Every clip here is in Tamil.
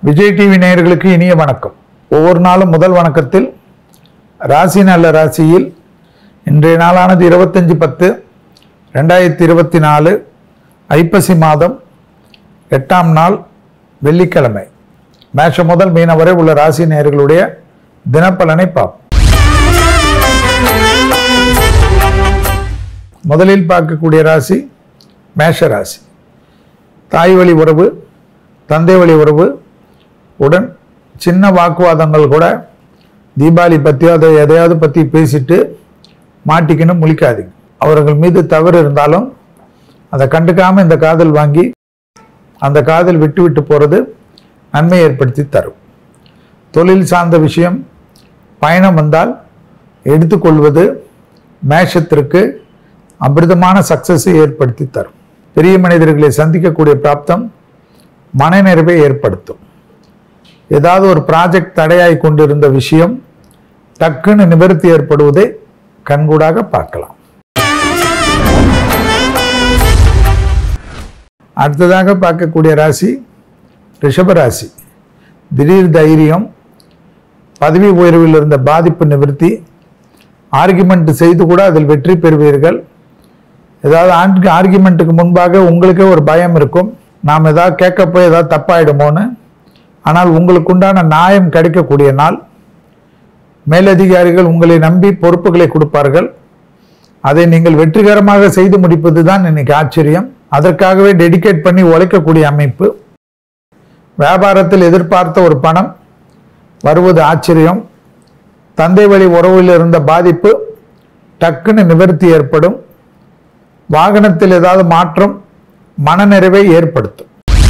விஜய் டிவி நேயர்களுக்கு இனிய வணக்கம் ஒவ்வொரு நாளும் முதல் வணக்கத்தில் ராசி நல்ல ராசியில் இன்றைய நாளானது இருபத்தஞ்சு பத்து ரெண்டாயிரத்தி இருபத்தி நாலு ஐப்பசி மாதம் எட்டாம் நாள் வெள்ளிக்கிழமை மேஷம் முதல் மீனம் வரை உள்ள ராசி நேயர்களுடைய தினப்பலனை பார்ப்போம் முதலில் பார்க்கக்கூடிய ராசி மேஷ ராசி தாய் வழி உறவு தந்தை வழி உறவு உடன் சின்ன வாக்குவாதங்கள் கூட தீபாவளி பற்றியோ அதை எதையாவது பற்றி பேசிட்டு மாட்டிக்கணும் முழிக்காதீங்க அவர்கள் மீது தவறு இருந்தாலும் அதை கண்டுக்காமல் இந்த காதல் வாங்கி அந்த காதல் விட்டு விட்டு போகிறது நன்மை ஏற்படுத்தி தரும் தொழில் சார்ந்த விஷயம் பயணம் வந்தால் எடுத்துக்கொள்வது மேஷத்திற்கு அமிர்தமான சக்சஸை ஏற்படுத்தி தரும் பெரிய மனிதர்களை சந்திக்கக்கூடிய பிராப்தம் மனநிறைவை ஏற்படுத்தும் ஏதாவது ஒரு ப்ராஜெக்ட் தடையாய் கொண்டிருந்த விஷயம் டக்குன்னு நிவர்த்தி ஏற்படுவதை கண்கூடாக பார்க்கலாம் அடுத்ததாக பார்க்கக்கூடிய ராசி ரிஷப ராசி திடீர் தைரியம் பதவி உயர்வில் இருந்த பாதிப்பு நிவர்த்தி ஆர்குமெண்ட் செய்து கூட அதில் வெற்றி பெறுவீர்கள் ஏதாவது ஆர்குமெண்ட்டுக்கு முன்பாக உங்களுக்கே ஒரு பயம் இருக்கும் நாம் ஏதாவது கேட்க போய் ஏதாவது தப்பாயிடுமோன்னு ஆனால் உங்களுக்கு உண்டான நியாயம் கிடைக்கக்கூடிய நாள் மேலதிகாரிகள் உங்களை நம்பி பொறுப்புகளை கொடுப்பார்கள் அதை நீங்கள் வெற்றிகரமாக செய்து முடிப்பது தான் இன்னைக்கு ஆச்சரியம் அதற்காகவே டெடிகேட் பண்ணி உழைக்கக்கூடிய அமைப்பு வியாபாரத்தில் எதிர்பார்த்த ஒரு பணம் வருவது ஆச்சரியம் தந்தை வழி உறவில் இருந்த பாதிப்பு டக்குன்னு நிவர்த்தி ஏற்படும் வாகனத்தில் ஏதாவது மாற்றம் மனநிறைவை ஏற்படுத்தும்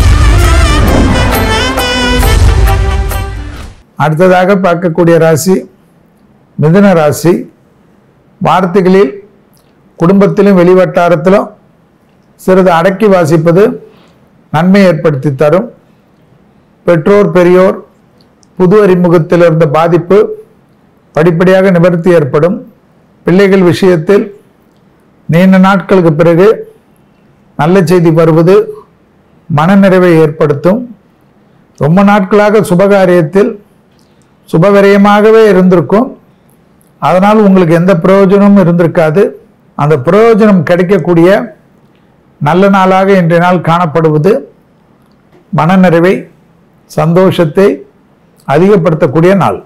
அடுத்ததாக பார்க்கக்கூடிய ராசி மிதுன ராசி வார்த்தைகளில் குடும்பத்திலும் வெளிவட்டாரத்திலும் சிறிது அடக்கி வாசிப்பது நன்மை ஏற்படுத்தி தரும் பெற்றோர் பெரியோர் புது அறிமுகத்தில் இருந்த பாதிப்பு படிப்படியாக நிவர்த்தி ஏற்படும் பிள்ளைகள் விஷயத்தில் நீண்ட நாட்களுக்கு பிறகு நல்ல செய்தி வருவது மனநிறைவை ஏற்படுத்தும் ரொம்ப நாட்களாக சுபகாரியத்தில் சுபவிரயமாகவே இருந்திருக்கும் அதனால் உங்களுக்கு எந்த பிரயோஜனமும் இருந்திருக்காது அந்த பிரயோஜனம் கிடைக்கக்கூடிய நல்ல நாளாக இன்றைய நாள் காணப்படுவது மனநிறைவை சந்தோஷத்தை அதிகப்படுத்தக்கூடிய நாள்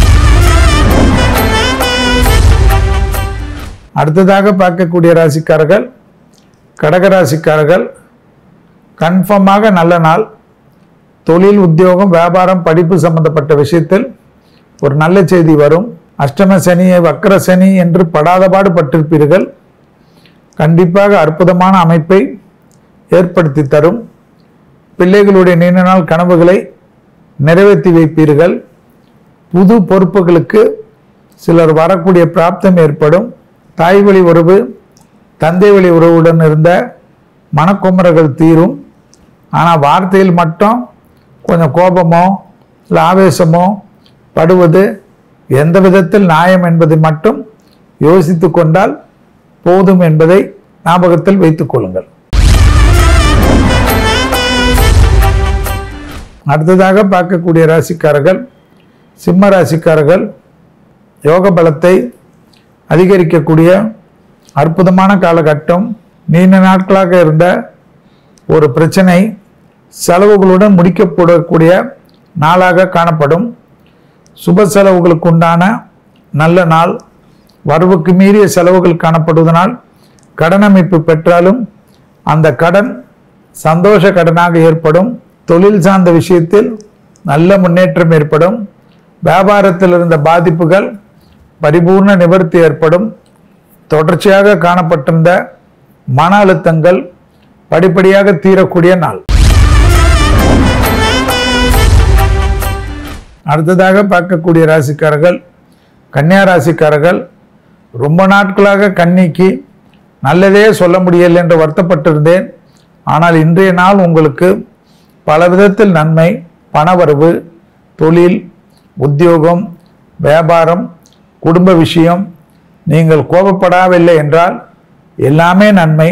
அடுத்ததாக பார்க்கக்கூடிய ராசிக்காரர்கள் கடகராசிக்காரர்கள் கன்ஃபார்மாக நல்ல நாள் தொழில் உத்தியோகம் வியாபாரம் படிப்பு சம்பந்தப்பட்ட விஷயத்தில் ஒரு நல்ல செய்தி வரும் அஷ்டம சனியை வக்கர சனி என்று படாதபாடு பட்டிருப்பீர்கள் கண்டிப்பாக அற்புதமான அமைப்பை ஏற்படுத்தி தரும் பிள்ளைகளுடைய நீண்ட நாள் கனவுகளை நிறைவேற்றி வைப்பீர்கள் புது பொறுப்புகளுக்கு சிலர் வரக்கூடிய பிராப்தம் ஏற்படும் தாய் வழி உறவு தந்தை வழி உறவுடன் இருந்த மனக்குமரங்கள் தீரும் ஆனால் வார்த்தையில் மட்டும் கொஞ்சம் கோபமோ இல்லை ஆவேசமோ படுவது எந்த விதத்தில் நியாயம் என்பதை மட்டும் யோசித்து கொண்டால் போதும் என்பதை ஞாபகத்தில் வைத்துக் கொள்ளுங்கள் அடுத்ததாக பார்க்கக்கூடிய ராசிக்காரர்கள் சிம்ம ராசிக்காரர்கள் யோக பலத்தை அதிகரிக்கக்கூடிய அற்புதமான காலகட்டம் நீண்ட நாட்களாக இருந்த ஒரு பிரச்சனை செலவுகளுடன் முடிக்கப்படக்கூடிய நாளாக காணப்படும் சுப செலவுகளுக்கு உண்டான நல்ல நாள் வரவுக்கு மீறிய செலவுகள் காணப்படுவதனால் கடன் அமைப்பு பெற்றாலும் அந்த கடன் சந்தோஷ கடனாக ஏற்படும் தொழில் சார்ந்த விஷயத்தில் நல்ல முன்னேற்றம் ஏற்படும் வியாபாரத்தில் இருந்த பாதிப்புகள் பரிபூர்ண நிவர்த்தி ஏற்படும் தொடர்ச்சியாக காணப்பட்டிருந்த மன அழுத்தங்கள் படிப்படியாக தீரக்கூடிய நாள் அடுத்ததாக பார்க்கக்கூடிய ராசிக்காரர்கள் கன்னியா ராசிக்காரர்கள் ரொம்ப நாட்களாக கன்னிக்கு நல்லதே சொல்ல முடியலை என்று வருத்தப்பட்டிருந்தேன் ஆனால் இன்றைய நாள் உங்களுக்கு பல விதத்தில் நன்மை பணவரவு தொழில் உத்தியோகம் வியாபாரம் குடும்ப விஷயம் நீங்கள் கோபப்படவில்லை என்றால் எல்லாமே நன்மை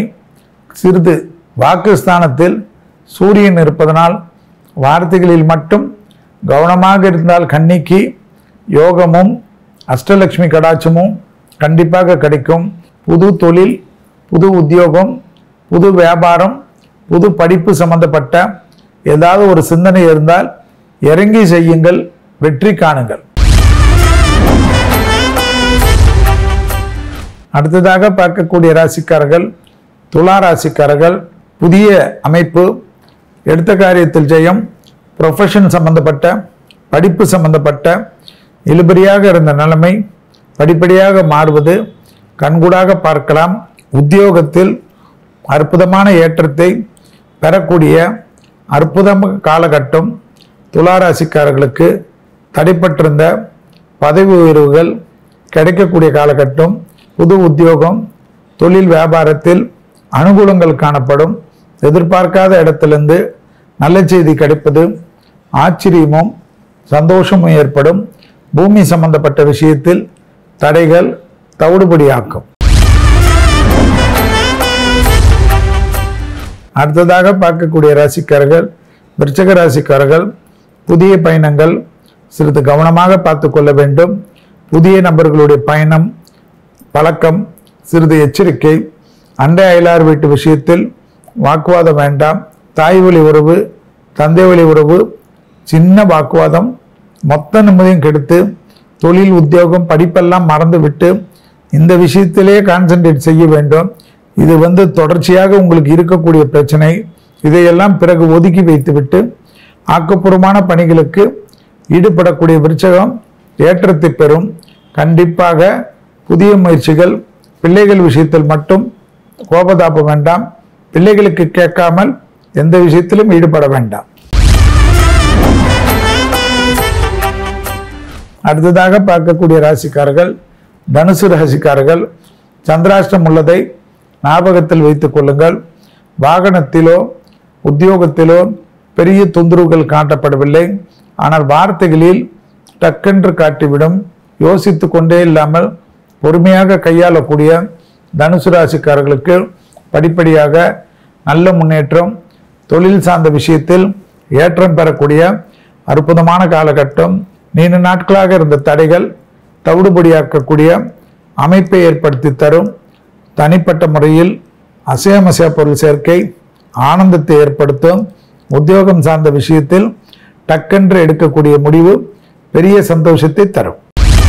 சிறிது வாக்குஸ்தானத்தில் சூரியன் இருப்பதனால் வார்த்தைகளில் மட்டும் கவனமாக இருந்தால் கன்னிக்கு யோகமும் அஷ்டலட்சுமி கடாட்சமும் கண்டிப்பாக கிடைக்கும் புது தொழில் புது உத்தியோகம் புது வியாபாரம் புது படிப்பு சம்பந்தப்பட்ட ஏதாவது ஒரு சிந்தனை இருந்தால் இறங்கி செய்யுங்கள் வெற்றி காணுங்கள் அடுத்ததாக பார்க்கக்கூடிய ராசிக்காரர்கள் துலா ராசிக்காரர்கள் புதிய அமைப்பு எடுத்த காரியத்தில் ஜெயம் ப்ரொஃபஷன் சம்பந்தப்பட்ட படிப்பு சம்பந்தப்பட்ட இழுபறியாக இருந்த நிலைமை படிப்படியாக மாறுவது கண்கூடாக பார்க்கலாம் உத்தியோகத்தில் அற்புதமான ஏற்றத்தை பெறக்கூடிய அற்புதம் காலகட்டம் துளாராசிக்காரர்களுக்கு தடைப்பட்டிருந்த பதவி உயர்வுகள் கிடைக்கக்கூடிய காலகட்டம் புது உத்தியோகம் தொழில் வியாபாரத்தில் அனுகூலங்கள் காணப்படும் எதிர்பார்க்காத இடத்திலிருந்து நல்ல செய்தி கிடைப்பது ஆச்சரியமும் சந்தோஷமும் ஏற்படும் பூமி சம்பந்தப்பட்ட விஷயத்தில் தடைகள் தவிடுபடியாக்கும் அடுத்ததாக பார்க்கக்கூடிய ராசிக்காரர்கள் விருச்சக ராசிக்காரர்கள் புதிய பயணங்கள் சிறிது கவனமாக பார்த்து கொள்ள வேண்டும் புதிய நபர்களுடைய பயணம் பழக்கம் சிறிது எச்சரிக்கை அண்டை அயலார் வீட்டு விஷயத்தில் வாக்குவாதம் வேண்டாம் தாய் வழி உறவு தந்தை வழி உறவு சின்ன வாக்குவாதம் மொத்த நிம்மதியும் கெடுத்து தொழில் உத்தியோகம் படிப்பெல்லாம் மறந்துவிட்டு இந்த விஷயத்திலே கான்சென்ட்ரேட் செய்ய வேண்டும் இது வந்து தொடர்ச்சியாக உங்களுக்கு இருக்கக்கூடிய பிரச்சனை இதையெல்லாம் பிறகு ஒதுக்கி வைத்துவிட்டு ஆக்கப்பூர்வமான பணிகளுக்கு ஈடுபடக்கூடிய விருச்சகம் ஏற்றத்தை பெறும் கண்டிப்பாக புதிய முயற்சிகள் பிள்ளைகள் விஷயத்தில் மட்டும் கோபதாபம் வேண்டாம் பிள்ளைகளுக்கு கேட்காமல் எந்த விஷயத்திலும் ஈடுபட வேண்டாம் அடுத்ததாக பார்க்கக்கூடிய ராசிக்காரர்கள் தனுசு ராசிக்காரர்கள் சந்திராஷ்டம் உள்ளதை ஞாபகத்தில் வைத்துக் கொள்ளுங்கள் வாகனத்திலோ உத்தியோகத்திலோ பெரிய தொந்தரவுகள் காட்டப்படவில்லை ஆனால் வார்த்தைகளில் டக்கென்று காட்டிவிடும் யோசித்து கொண்டே இல்லாமல் பொறுமையாக கையாளக்கூடிய தனுசு ராசிக்காரர்களுக்கு படிப்படியாக நல்ல முன்னேற்றம் தொழில் சார்ந்த விஷயத்தில் ஏற்றம் பெறக்கூடிய அற்புதமான காலகட்டம் நீண்ட நாட்களாக இருந்த தடைகள் தவிடுபடியாக்கக்கூடிய அமைப்பை ஏற்படுத்தி தரும் தனிப்பட்ட முறையில் அசையமசைய பொருள் சேர்க்கை ஆனந்தத்தை ஏற்படுத்தும் உத்தியோகம் சார்ந்த விஷயத்தில் டக்கென்று எடுக்கக்கூடிய முடிவு பெரிய சந்தோஷத்தை தரும்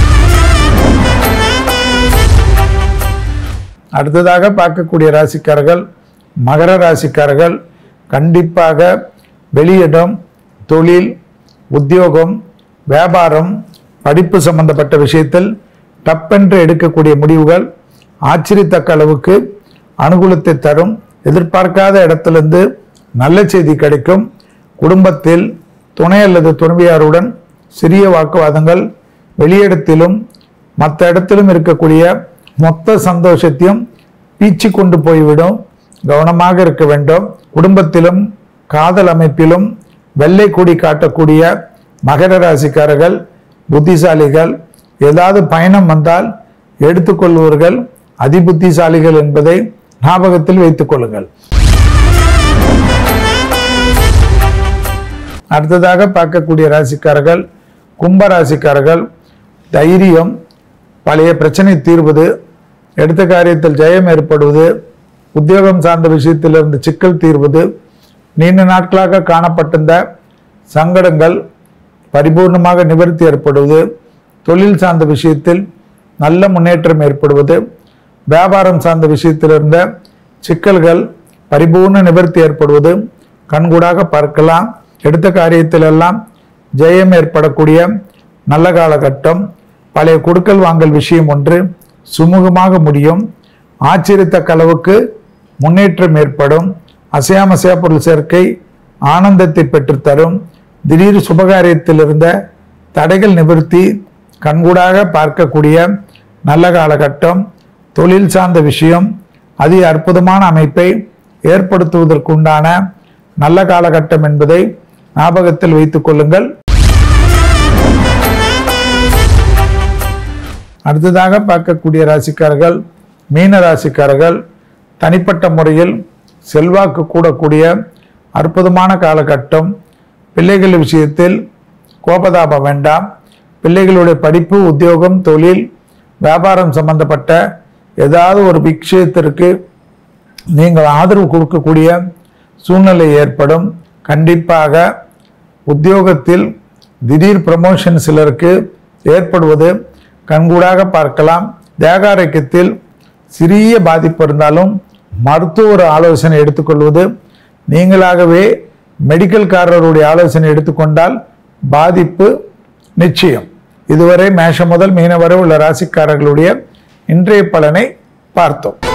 அடுத்ததாக பார்க்கக்கூடிய ராசிக்காரர்கள் மகர ராசிக்காரர்கள் கண்டிப்பாக வெளியிடம் தொழில் உத்தியோகம் வியாபாரம் படிப்பு சம்பந்தப்பட்ட விஷயத்தில் டப்பென்று எடுக்கக்கூடிய முடிவுகள் ஆச்சரியத்தக்க அளவுக்கு அனுகூலத்தை தரும் எதிர்பார்க்காத இடத்திலிருந்து நல்ல செய்தி கிடைக்கும் குடும்பத்தில் துணை அல்லது துணைவியாருடன் சிறிய வாக்குவாதங்கள் வெளியிடத்திலும் மற்ற இடத்திலும் இருக்கக்கூடிய மொத்த சந்தோஷத்தையும் பீச்சு கொண்டு போய்விடும் கவனமாக இருக்க வேண்டும் குடும்பத்திலும் காதல் அமைப்பிலும் வெள்ளை கொடி காட்டக்கூடிய மகர ராசிக்காரர்கள் புத்திசாலிகள் ஏதாவது பயணம் வந்தால் எடுத்துக்கொள்வர்கள் அதிபுத்திசாலிகள் என்பதை ஞாபகத்தில் வைத்துக் கொள்ளுங்கள் அடுத்ததாக பார்க்கக்கூடிய ராசிக்காரர்கள் கும்ப ராசிக்காரர்கள் தைரியம் பழைய பிரச்சனை தீர்வது எடுத்த காரியத்தில் ஜெயம் ஏற்படுவது உத்தியோகம் சார்ந்த விஷயத்திலிருந்து சிக்கல் தீர்வது நீண்ட நாட்களாக காணப்பட்டிருந்த சங்கடங்கள் பரிபூர்ணமாக நிவர்த்தி ஏற்படுவது தொழில் சார்ந்த விஷயத்தில் நல்ல முன்னேற்றம் ஏற்படுவது வியாபாரம் சார்ந்த விஷயத்தில் இருந்த சிக்கல்கள் பரிபூர்ண நிவர்த்தி ஏற்படுவது கண்கூடாக பார்க்கலாம் எடுத்த காரியத்திலெல்லாம் ஜெயம் ஏற்படக்கூடிய நல்ல காலகட்டம் பழைய கொடுக்கல் வாங்கல் விஷயம் ஒன்று சுமூகமாக முடியும் ஆச்சரியத்தக்க அளவுக்கு முன்னேற்றம் ஏற்படும் அசையாமசையா பொருள் சேர்க்கை ஆனந்தத்தை பெற்றுத்தரும் திடீர் சுபகாரியத்தில் இருந்த தடைகள் நிவர்த்தி கண்கூடாக பார்க்கக்கூடிய நல்ல காலகட்டம் தொழில் சார்ந்த விஷயம் அதி அற்புதமான அமைப்பை ஏற்படுத்துவதற்குண்டான நல்ல காலகட்டம் என்பதை ஞாபகத்தில் வைத்துக் கொள்ளுங்கள் அடுத்ததாக பார்க்கக்கூடிய ராசிக்காரர்கள் மீன ராசிக்காரர்கள் தனிப்பட்ட முறையில் செல்வாக்கு கூடக்கூடிய அற்புதமான காலகட்டம் பிள்ளைகள் விஷயத்தில் கோபதாபம் வேண்டாம் பிள்ளைகளுடைய படிப்பு உத்தியோகம் தொழில் வியாபாரம் சம்பந்தப்பட்ட ஏதாவது ஒரு விஷயத்திற்கு நீங்கள் ஆதரவு கொடுக்கக்கூடிய சூழ்நிலை ஏற்படும் கண்டிப்பாக உத்தியோகத்தில் திடீர் ப்ரமோஷன் சிலருக்கு ஏற்படுவது கண்கூடாக பார்க்கலாம் தேக ஆரோக்கியத்தில் சிறிய பாதிப்பு இருந்தாலும் மருத்துவர் ஆலோசனை எடுத்துக்கொள்வது நீங்களாகவே மெடிக்கல்காரருடைய ஆலோசனை எடுத்துக்கொண்டால் பாதிப்பு நிச்சயம் இதுவரை மேஷம் முதல் மீன வரை உள்ள ராசிக்காரர்களுடைய இன்றைய பலனை பார்த்தோம்